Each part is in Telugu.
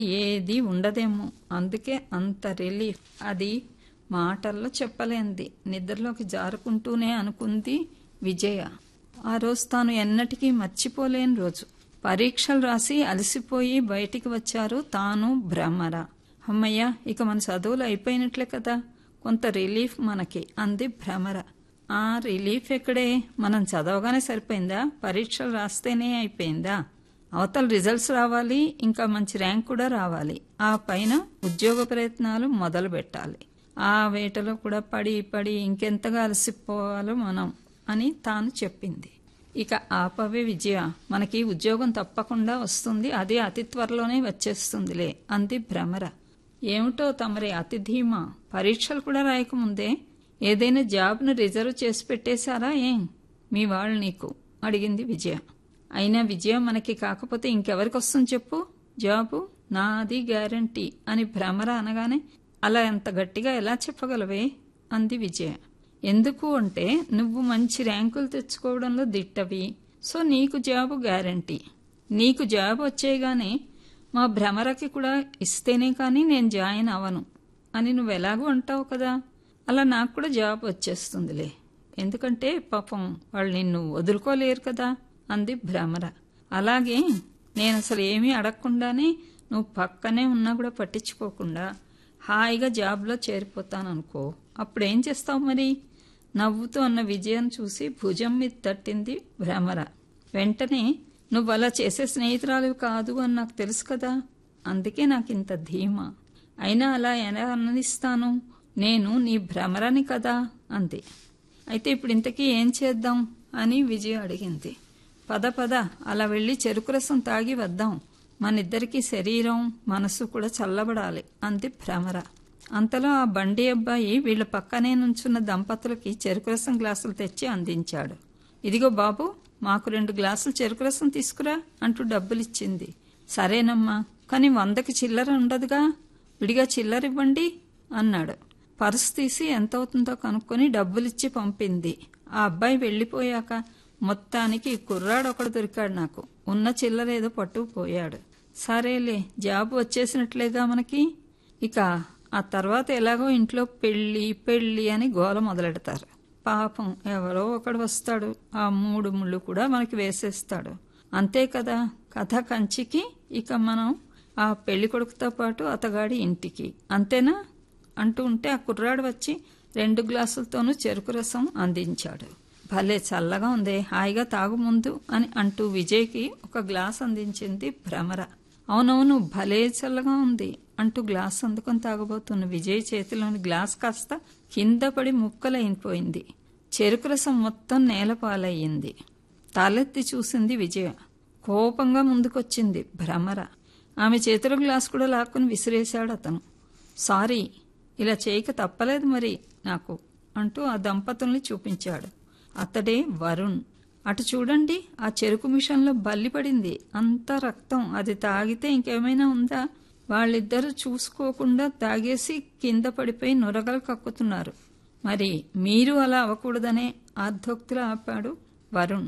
ఏది ఉండదేమో అందుకే అంత రిలీఫ్ అది మాటల్లో చెప్పలేంది నిద్రలోకి జారుకుంటూనే అనుకుంది విజయ ఆ రోజు తాను ఎన్నటికీ మర్చిపోలేని రోజు పరీక్షలు రాసి అలసిపోయి బయటికి వచ్చారు తాను భ్రమర అమ్మయ్య ఇక మన చదువులు అయిపోయినట్లే కదా కొంత రిలీఫ్ మనకి అంది భ్రమర ఆ రిలీఫ్ ఎక్కడే మనం చదవగానే సరిపోయిందా పరీక్షలు రాస్తేనే అయిపోయిందా అవతల రిజల్ట్స్ రావాలి ఇంకా మంచి ర్యాంక్ కూడా రావాలి ఆ పైన ఉద్యోగ ప్రయత్నాలు మొదలు పెట్టాలి ఆ వేటలో కూడా పడి పడి ఇంకెంతగా అలసిపోవాలో మనం అని తాను చెప్పింది ఇక ఆపవే విజయ మనకి ఉద్యోగం తప్పకుండా వస్తుంది అది అతి త్వరలోనే వచ్చేస్తుందిలే అంది భ్రమర ఏమిటో తమరి అతి ధీమా పరీక్షలు కూడా రాయకముందే ఏదైనా జాబ్ను రిజర్వ్ చేసి పెట్టేశారా ఏం మీ వాళ్ళు నీకు అడిగింది విజయ అయినా విజయ మనకి కాకపోతే ఇంకెవరికి వస్తుంది చెప్పు జాబు నాది గ్యారంటీ అని భ్రమర అనగానే అలా ఎంత గట్టిగా ఎలా చెప్పగలవే అంది విజయ ఎందుకు అంటే నువ్వు మంచి ర్యాంకులు తెచ్చుకోవడంలో దిట్టవి సో నీకు జాబు గ్యారంటీ నీకు జాబ్ వచ్చేగానే మా భ్రమరకి కూడా ఇస్తేనే కానీ నేను జాయిన్ అవను అని నువ్వు ఎలాగూ అంటావు కదా అలా నాకు కూడా జాబ్ వచ్చేస్తుందిలే ఎందుకంటే పాపం వాళ్ళు నిన్ను వదులుకోలేరు కదా అంది భ్రమర అలాగే నేను అసలు ఏమీ అడగకుండానే నువ్వు పక్కనే ఉన్నా కూడా పట్టించుకోకుండా హాయిగా జాబ్లో చేరిపోతాననుకో అప్పుడేం చేస్తావు మరి నవ్వుతూ అన్న విజయం చూసి భుజం మీద తట్టింది భ్రమర వెంటనే నువ్వు అలా చేసే స్నేహితురాలు కాదు అని నాకు తెలుసు కదా అందుకే నాకు ఇంత ధీమా అయినా అలా ఎలా ఆనందిస్తాను నేను నీ భ్రమరని కదా అంది అయితే ఇప్పుడు ఇంతకీ ఏం చేద్దాం అని విజయ అడిగింది పద పద అలా వెళ్ళి చెరుకు రసం తాగి వద్దాం మనిద్దరికి శరీరం మనసు కూడా చల్లబడాలి అంది భ్రమర అంతలో ఆ బండి అబ్బాయి వీళ్ళ పక్కనే నుంచున్న దంపతులకి చెరుకు రసం గ్లాసులు తెచ్చి అందించాడు ఇదిగో బాబు మాకు రెండు గ్లాసులు చెరుకు రసం తీసుకురా అంటూ డబ్బులిచ్చింది సరేనమ్మా కానీ వందకి చిల్లర ఉండదుగా విడిగా చిల్లర ఇవ్వండి అన్నాడు పర్సు తీసి ఎంత అవుతుందో కనుక్కొని డబ్బులిచ్చి పంపింది ఆ అబ్బాయి వెళ్ళిపోయాక మొత్తానికి కుర్రాడు ఒకడు దొరికాడు నాకు ఉన్న చిల్లర ఏదో పట్టుకుపోయాడు సరేలే జాబ్ వచ్చేసినట్లేగా మనకి ఇక ఆ తర్వాత ఎలాగో ఇంట్లో పెళ్ళి పెళ్ళి అని గోల మొదలెడతారు పాపం ఎవరో ఒకడు వస్తాడు ఆ మూడు ముళ్ళు కూడా మనకి వేసేస్తాడు అంతే కదా కథ కంచికి ఇక మనం ఆ పెళ్లి కొడుకుతో పాటు అతగాడి ఇంటికి అంతేనా అంటూ ఉంటే ఆ కుర్రాడు వచ్చి రెండు గ్లాసులతోనూ చెరుకు రసం అందించాడు భలే చల్లగా ఉంది హాయిగా తాగు ముందు అని అంటూ విజయ్కి ఒక గ్లాస్ అందించింది భ్రమర అవునవును భలే చల్లగా ఉంది అంటూ గ్లాస్ అందుకొని తాగబోతున్న విజయ్ చేతిలోని గ్లాస్ కాస్త కింద పడి ముక్కలైపోయింది చెరుకు రసం మొత్తం నేలపాలయ్యింది తలెత్తి చూసింది విజయ కోపంగా ముందుకొచ్చింది భ్రమర ఆమె చేతిలో గ్లాస్ కూడా లాక్కుని విసిరేశాడు అతను సారీ ఇలా చేయక తప్పలేదు మరి నాకు అంటూ ఆ దంపతుల్ని చూపించాడు అతడే వరుణ్ అటు చూడండి ఆ చెరుకు మిషన్లో బల్లి పడింది అంతా రక్తం అది తాగితే ఇంకేమైనా ఉందా వాళ్ళిద్దరూ చూసుకోకుండా తాగేసి కింద పడిపోయి నొరగలు కక్కుతున్నారు మరి మీరు అలా అవ్వకూడదనే ఆర్ధోక్తిలో ఆపాడు వరుణ్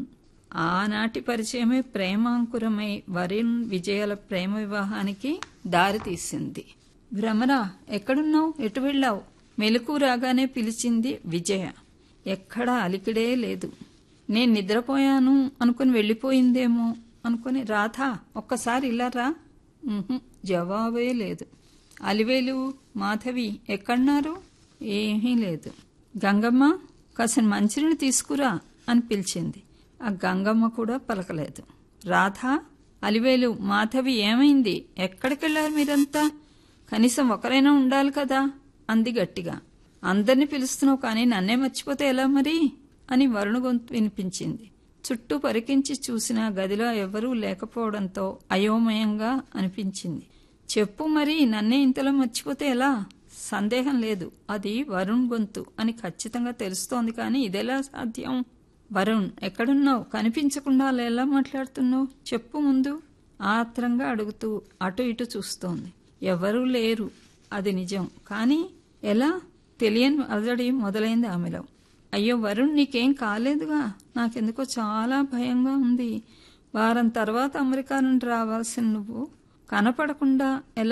ఆనాటి పరిచయమే ప్రేమాంకురమై వరుణ్ విజయాల ప్రేమ వివాహానికి దారితీసింది భ్రమరా ఎక్కడున్నావు ఎటు వెళ్ళావు మెలకు రాగానే పిలిచింది విజయ ఎక్కడా అలికిడే లేదు నేను నిద్రపోయాను అనుకుని వెళ్ళిపోయిందేమో అనుకుని రాధా ఒక్కసారి ఇలా రా ఉహుం, జవాబే లేదు అలివేలు మాధవి ఎక్కడున్నారు ఏమీ లేదు గంగమ్మ కాసిన మంచినీళ్ళు తీసుకురా అని పిలిచింది ఆ గంగమ్మ కూడా పలకలేదు రాధా అలివేలు మాధవి ఏమైంది ఎక్కడికెళ్ళారు మీరంతా కనీసం ఒకరైనా ఉండాలి కదా అంది గట్టిగా అందరినీ పిలుస్తున్నావు కానీ నన్నే మర్చిపోతే ఎలా మరి అని వరుణ గొంతు వినిపించింది చుట్టూ పరికించి చూసిన గదిలో ఎవరూ లేకపోవడంతో అయోమయంగా అనిపించింది చెప్పు మరి నన్నే ఇంతలో మర్చిపోతే ఎలా సందేహం లేదు అది వరుణ్ గొంతు అని ఖచ్చితంగా తెలుస్తోంది కానీ ఇదెలా సాధ్యం వరుణ్ ఎక్కడున్నావు కనిపించకుండా అలా ఎలా మాట్లాడుతున్నావు చెప్పు ముందు ఆత్రంగా అడుగుతూ అటు ఇటు చూస్తోంది ఎవరూ లేరు అది నిజం కానీ ఎలా తెలియని అలజడి మొదలైంది ఆమెలో అయ్యో వరుణ్ నీకేం కాలేదుగా నాకెందుకో చాలా భయంగా ఉంది వారం తర్వాత అమెరికా నుండి రావాల్సిన నువ్వు కనపడకుండా ఎలా